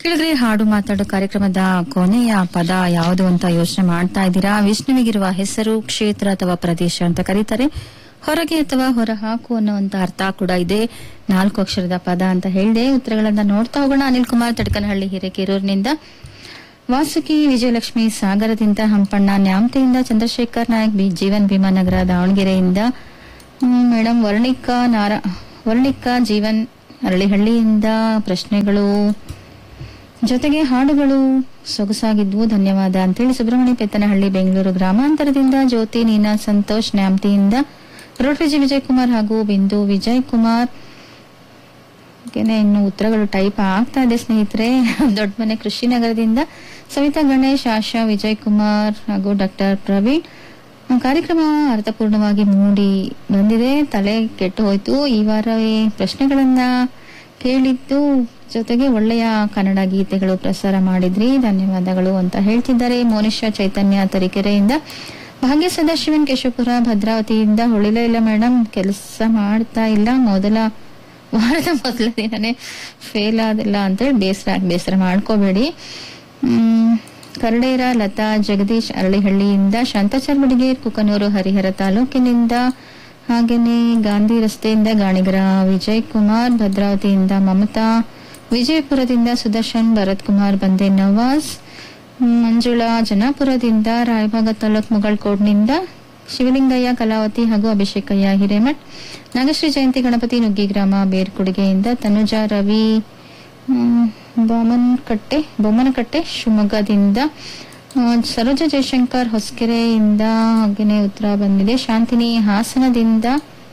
ಕೆಳಗಡೆ ಹಾಡು ಮಾತಾಡೋ ಕಾರ್ಯಕ್ರಮದ ಕೊನೆಯ ಪದ ಯಾವುದು ಅಂತ ಯೋಚನೆ ಮಾಡ್ತಾ ಇದ್ದೀರಾ ವಿಷ್ಣುವಿಗಿರುವ ಹೆಸರು ಕ್ಷೇತ್ರ ಅಥವಾ ಪ್ರದೇಶ ಅಂತ ಕರೀತಾರೆ ಹೊರಗೆ ಅಥವಾ ಹೊರ ಹಾಕು ಅನ್ನುವಂತ ಅರ್ಥ ಕೂಡ ಇದೆ ನಾಲ್ಕು ಅಕ್ಷರದ ಪದ ಅಂತ ಹೇಳಿದೆ ಉತ್ತರಗಳನ್ನ ನೋಡ್ತಾ ಹೋಗೋಣ ಅನಿಲ್ ಕುಮಾರ್ ತಡಕನಹಳ್ಳಿ ಹಿರೇಕೆರೂರಿನಿಂದ ವಾಸುಕಿ ವಿಜಯಲಕ್ಷ್ಮಿ ಸಾಗರದಿಂದ ಹಂಪಣ್ಣ ನ್ಯಾಮತೆಯಿಂದ ಚಂದ್ರಶೇಖರ್ ನಾಯಕ್ ಬಿ ಜೀವನ್ ಭೀಮಾನಗರ ದಾವಣಗೆರೆಯಿಂದ ಹ್ಮ್, ಮೇಡಮ್ ವರ್ಣಿಕಾ ನಾರ ವರ್ಣಿಕಾ ಜೀವನ್ ಅರಳಿಹಳ್ಳಿಯಿಂದ ಪ್ರಶ್ನೆಗಳು ಜೊತೆಗೆ ಹಾಡುಗಳು ಸೊಗಸಾಗಿದ್ವು ಧನ್ಯವಾದ ಅಂತೇಳಿ ಸುಬ್ರಹ್ಮಣ್ಯ ಪೆತ್ತನಹಳ್ಳಿ ಬೆಂಗಳೂರು ಗ್ರಾಮಾಂತರದಿಂದ ಜ್ಯೋತಿ ನೀನಾ ಸಂತೋಷ್ ನ್ಯಾಮತಿಯಿಂದ ರೋಟರಿಜಿ ವಿಜಯ್ ಕುಮಾರ್ ಹಾಗೂ ಬಿಂದು ವಿಜಯ್ ಕುಮಾರ್ ಹಾಗೇನೆ ಇನ್ನು ಉತ್ತರಗಳು ಟೈಪ್ ಆಗ್ತಾ ಇದೆ ಸ್ನೇಹಿತರೆ ದೊಡ್ಡ ಮನೆ ಕೃಷಿ ನಗರದಿಂದ ಸವಿತಾ ಗಣೇಶ್ ಆಶಾ ವಿಜಯ್ ಕುಮಾರ್ ಹಾಗೂ ಡಾಕ್ಟರ್ ಪ್ರವೀಣ್ ಆ, ಕಾರ್ಯಕ್ರಮ ಅರ್ಥಪೂರ್ಣವಾಗಿ ಮೂಡಿ ಬಂದಿದೆ ತಲೆ ಕೆಟ್ಟು ಹೋಯ್ತು ಈ ವಾರವೇ ಪ್ರಶ್ನೆಗಳನ್ನ ಕೇಳಿದ್ದು ಜೊತೆಗೆ ಒಳ್ಳೆಯ ಕನ್ನಡ ಗೀತೆಗಳು ಪ್ರಸಾರ ಮಾಡಿದ್ರಿ ಧನ್ಯವಾದಗಳು ಅಂತ ಹೇಳ್ತಿದ್ದಾರೆ ಮೋನಿಶಾ ಚೈತನ್ಯ ತರೀಕೆರೆಯಿಂದ ಭಾಗ್ಯ ಸದಾಶಿವನ್ ಕೇಶವಪುರ ಭದ್ರಾವತಿಯಿಂದ ಹೊಳಿಲೇ ಇಲ್ಲ ಮೇಡಮ್ ಕೆಲಸ ಮಾಡ್ತಾ ಇಲ್ಲ ಮೊದಲ ವಾರದ ಮೊದಲ ದಿನನೇ ಫೇಲ್ ಆದಿಲ್ಲ ಅಂತೇಳಿ ಬೇಸರ ಬೇಸರ ಮಾಡ್ಕೋಬೇಡಿ ಹ್ಮ್, ಕರಡೇರ ಲತಾ ಜಗದೀಶ್ ಅರಳಿಹಳ್ಳಿಯಿಂದ ಶಾಂತಾಚಾರ್ ಬಡಿಗೇರ್ ಕುಕನೂರು ಹರಿಹರ ತಾಲೂಕಿನಿಂದ ಹಾಗೇನೆ ಗಾಂಧಿ ರಸ್ತೆಯಿಂದ ಗಾಣಿಗರ ವಿಜಯ್ ಕುಮಾರ್ ಭದ್ರಾವತಿಯಿಂದ ಮಮತಾ ವಿಜಯಪುರದಿಂದ ಸುದರ್ಶನ್ ಭರತ್ ಕುಮಾರ್ ಬಂದೆ ನವಾಜ್ ಹ್ಮ್, ಮಂಜುಳಾ ಜನಾಪುರದಿಂದ ರಾಯಭಾಗ ತಾಲೂಕ್ ಮುಗಳ್ಕೋಡ್ನಿಂದ ಶಿವಲಿಂಗಯ್ಯ ಕಲಾವತಿ ಹಾಗೂ ಅಭಿಷೇಕಯ್ಯ ಹಿರೇಮಠ್ ನಾಗಶ್ರೀ ಜಯಂತಿ ಗಣಪತಿ ನುಗ್ಗಿಗ್ರಾಮ ಬೇರ್ಕುಡುಗೆಯಿಂದ ತನುಜಾ ರವಿ ಹ್ಮ್, ಬೊಮ್ಮನಕಟ್ಟೆ ಬೊಮ್ಮನಕಟ್ಟೆ ಶಿವಮೊಗ್ಗದಿಂದ ಆ, ಸರೋಜ ಜಯಶಂಕರ್ ಹೊಸಕೆರೆಯಿಂದ ಹಾಗೇನೆ ಉತ್ತರ ಬಂದಿದೆ ಶಾಂತಿನಿ ಹಾಸನದಿಂದ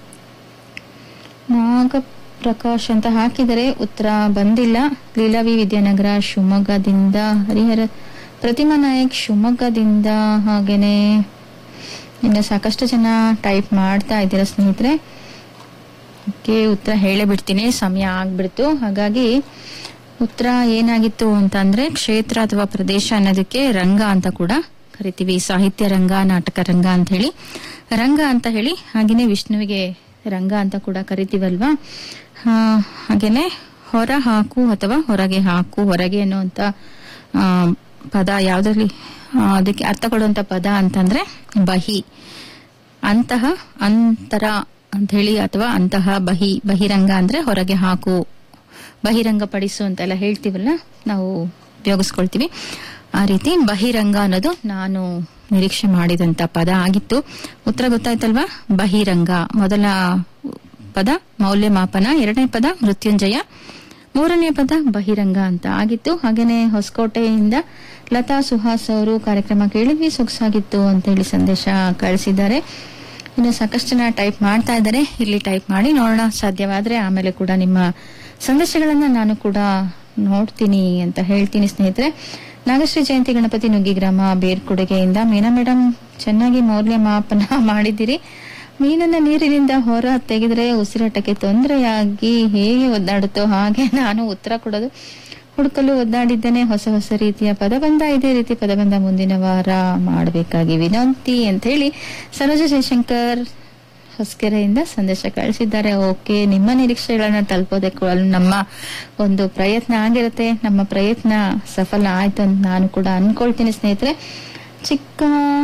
ನಾಗಪ್ರಕಾಶ್ ಅಂತ ಹಾಕಿದರೆ ಉತ್ತರ ಬಂದಿಲ್ಲ ಲೀಲಾವಿ ವಿದ್ಯಾನಗರ ಶಿವಮೊಗ್ಗದಿಂದ ಹರಿಹರ ಪ್ರತಿಮಾ ನಾಯಕ್ ಶಿವಮೊಗ್ಗದಿಂದ ಹಾಗೇನೆ ಇನ್ನು ಸಾಕಷ್ಟು ಜನ ಟೈಪ್ ಮಾಡ್ತಾ ಇದ್ದೀರಾ ಸ್ನೇಹಿತರೆ ಓಕೆ ಉತ್ತರ ಹೇಳೇ ಬಿಡ್ತೀನಿ ಸಮಯ ಆಗ್ಬಿಡ್ತು ಹಾಗಾಗಿ ಉತ್ತರ ಏನಾಗಿತ್ತು ಅಂತಂದ್ರೆ ಕ್ಷೇತ್ರ ಅಥವಾ ಪ್ರದೇಶ ಅನ್ನೋದಕ್ಕೆ ರಂಗ ಅಂತ ಕೂಡ ಕರಿತೀವಿ ಸಾಹಿತ್ಯ ರಂಗ ನಾಟಕ ರಂಗ ಅಂತ ಹೇಳಿ ರಂಗ ಅಂತ ಹೇಳಿ ಹಾಗೇನೆ ವಿಷ್ಣುವಿಗೆ ರಂಗ ಅಂತ ಕೂಡ ಕರಿತೀವಲ್ವಾ ಆ, ಹಾಗೇನೆ ಹೊರ ಹಾಕು ಅಥವಾ ಹೊರಗೆ ಹಾಕು ಹೊರಗೆ ಅನ್ನುವಂತ ಆ, ಪದ ಯಾವ್ದ್ರಲ್ಲಿ ಆ, ಅದಕ್ಕೆ ಅರ್ಥ ಕೊಡುವಂತ ಪದ ಅಂತಂದ್ರೆ ಬಹಿ ಅಂತಹ ಅಂತರ ಅಂತ ಹೇಳಿ ಅಥವಾ ಅಂತಹ ಬಹಿ ಬಹಿರಂಗ ಅಂದ್ರೆ ಹೊರಗೆ ಹಾಕು ಬಹಿರಂಗ ಪಡಿಸು ಅಂತೆಲ್ಲ ಹೇಳ್ತೀವಲ್ಲ ನಾವು ಉಪಯೋಗಿಸ್ಕೊಳ್ತೀವಿ ಆ ರೀತಿ ಬಹಿರಂಗ ಅನ್ನೋದು ನಾನು ನಿರೀಕ್ಷೆ ಮಾಡಿದಂತ ಪದ ಆಗಿತ್ತು ಉತ್ತರ ಗೊತ್ತಾಯ್ತಲ್ವಾ ಬಹಿರಂಗ ಮೊದಲ ಪದ ಮೌಲ್ಯಮಾಪನ ಎರಡನೇ ಪದ ಮೃತ್ಯುಂಜಯ ಮೂರನೇ ಪದ ಬಹಿರಂಗ ಅಂತ ಆಗಿತ್ತು ಹಾಗೇನೆ ಹೊಸಕೋಟೆಯಿಂದ ಲತಾ ಸುಹಾಸ್ ಅವರು ಕಾರ್ಯಕ್ರಮ ಕೇಳಿದ್ವಿ ಸೊಗಸಾಗಿತ್ತು ಅಂತ ಹೇಳಿ ಸಂದೇಶ ಕಳಿಸಿದ್ದಾರೆ ಇನ್ನು ಸಾಕಷ್ಟು ಜನ ಟೈಪ್ ಮಾಡ್ತಾ ಇದ್ದಾರೆ ಇಲ್ಲಿ ಟೈಪ್ ಮಾಡಿ ನೋಡೋಣ ಸಾಧ್ಯವಾದ್ರೆ ಆಮೇಲೆ ಕೂಡ ನಿಮ್ಮ ಸಂದೇಶಗಳನ್ನ ನಾನು ಕೂಡ ನೋಡ್ತೀನಿ ಅಂತ ಹೇಳ್ತೀನಿ ಸ್ನೇಹಿತರೆ ನಾಗಶ್ರೀ ಜಯಂತಿ ಗಣಪತಿ ನುಗ್ಗಿಗ್ರಾಮ ಬೇರ್ಕೊಡುಗೆಯಿಂದ ಮೀನಾ ಮೇಡಮ್ ಚೆನ್ನಾಗಿ ಮೌಲ್ಯಮಾಪನ ಮಾಡಿದ್ದೀರಿ ಮೀನನ್ನ ನೀರಿನಿಂದ ಹೊರ ತೆಗೆದ್ರೆ ಉಸಿರಾಟಕ್ಕೆ ತೊಂದರೆಯಾಗಿ ಹೇಗೆ ಒದ್ದಾಡುತ್ತೋ ಹಾಗೆ ನಾನು ಉತ್ತರ ಕೊಡೋದು ಹುಡುಕಲು ಒದ್ದಾಡಿದ್ದೇನೆ ಹೊಸ ಹೊಸ ರೀತಿಯ ಪದಬಂಧ ಇದೇ ರೀತಿ ಪದಬಂಧ ಮುಂದಿನ ವಾರ ಮಾಡಬೇಕಾಗಿ ವಿನಂತಿ ಅಂತ ಹೇಳಿ ಸರೋಜ ಜಯಶಂಕರ್ ಹೊಸಕೆರೆಯಿಂದ ಸಂದೇಶ ಕಳಿಸಿದ್ದಾರೆ ಓಕೆ ನಿಮ್ಮ ನಿರೀಕ್ಷೆಗಳನ್ನ ತಲುಪೋದಕ್ಕೂ ಅಲ್ಲಿ ನಮ್ಮ ಒಂದು ಪ್ರಯತ್ನ ಆಗಿರುತ್ತೆ ನಮ್ಮ ಪ್ರಯತ್ನ ಸಫಲ ಆಯ್ತು ಅಂತ ನಾನು ಕೂಡ ಅನ್ಕೊಳ್ತೀನಿ ಸ್ನೇಹಿತರೆ ಚಿಕ್ಕ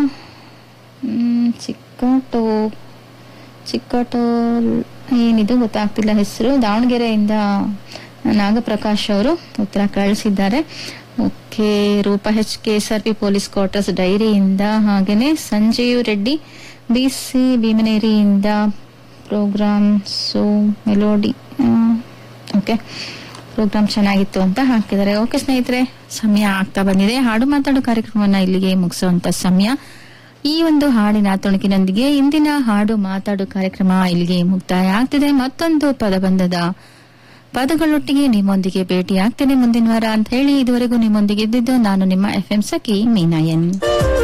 ಮ್, ಚಿಕ್ಕಟೋ ಚಿಕ್ಕಟೋ ಏನಿದು ಗೊತ್ತಾಗ್ತಿಲ್ಲ ಹೆಸರು ದಾವಣಗೆರೆಯಿಂದ ನಾಗಪ್ರಕಾಶ್ ಅವರು ಉತ್ತರ ಕಳಿಸಿದ್ದಾರೆ okay Roopa H K S R P police quarters ಡೈರಿಯಿಂದ ಹಾಗೇನೆ ಸಂಜೀವ್ ರೆಡ್ಡಿ ಬಿ ಸಿ ಭೀಮನೇರಿಯಿಂದ program so melody okay program ಚೆನ್ನಾಗಿತ್ತು ಅಂತ ಹಾಕಿದ್ದಾರೆ ಓಕೆ ಸ್ನೇಹಿತರೆ ಸಮಯ ಆಗ್ತಾ ಬಂದಿದೆ ಹಾಡು ಮಾತಾಡೋ ಕಾರ್ಯಕ್ರಮವನ್ನ ಇಲ್ಲಿಗೆ ಮುಗಿಸುವಂತ ಸಮಯ ಈ ಒಂದು ಹಾಡಿನ ತುಣುಕಿನೊಂದಿಗೆ ಇಂದಿನ ಹಾಡು ಮಾತಾಡು ಕಾರ್ಯಕ್ರಮ ಇಲ್ಲಿಗೆ ಮುಕ್ತಾಯ ಆಗ್ತಿದೆ ಮತ್ತೊಂದು ಪದಬಂಧದ ಪದಗಳೊಟ್ಟಿಗೆ ನಿಮ್ಮೊಂದಿಗೆ ಭೇಟಿ ಆಗ್ತೇನೆ ಮುಂದಿನ ವಾರ ಅಂತ ಹೇಳಿ ಇದುವರೆಗೂ ನಿಮ್ಮೊಂದಿಗೆ ಇದ್ದಿದ್ದು ನಾನು ನಿಮ್ಮ ಎಫ್ ಎಂ ಸಖಿ ಮೀನಾಯನ್